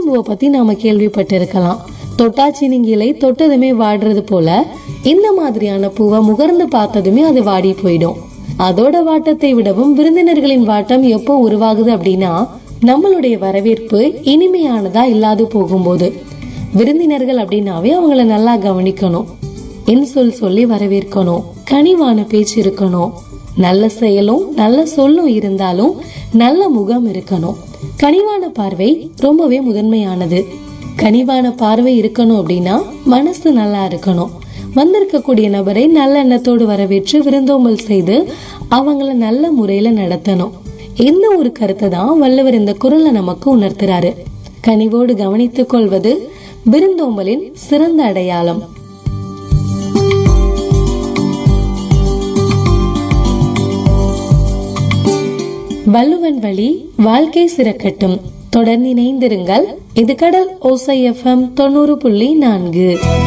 பூவை பத்தி நாம கேள்விப்பட்டிருக்கலாம் தொட்டாச்சினிங்கிலை தொட்டதுமே வாடுறது போல இந்த மாதிரியான பூவை முகர்ந்து பார்த்ததுமே அது வாடி போயிடும் அதோட வாட்டத்தை விடவும் விருந்தினர்களின் வாட்டம் எப்போ உருவாகுது அப்படின்னா நம்மளுடைய வரவேற்பு இனிமையானதா இல்லாது போகும்போது விருந்தினர்கள் அப்படின்னாவே அவங்கள நல்லா கவனிக்கணும் இன்சொல் சொல்லி வரவேற்கணும் கனிவான பேச்சு இருக்கணும் நல்ல செயலும் நல்ல சொல்லும் இருந்தாலும் நல்ல முகம் இருக்கணும் கனிவான பார்வை ரொம்பவே முதன்மையானது கனிவான பார்வை இருக்கணும் அப்படின்னா மனசு நல்லா இருக்கணும் வந்திருக்கக்கூடிய நபரை நல்ல எண்ணத்தோடு வரவேற்று விருந்தோம்பல் செய்து அவங்கள நல்ல முறையில நடத்தணும் இந்த ஒரு கருத்தை தான் வள்ளுவர் இந்த குரல்ல நமக்கு உணர்த்துறாரு கனிவோடு கவனித்துக் கொள்வது விருந்தோம்பலின் சிறந்த அடையாளம் வள்ளுவன் வழி வாழ்க்கை சிறக்கட்டும் தொடர்ந்து இணைந்திருங்கள் இது கடல் ஓசை எஃப்எம் தொண்ணூறு புள்ளி நான்கு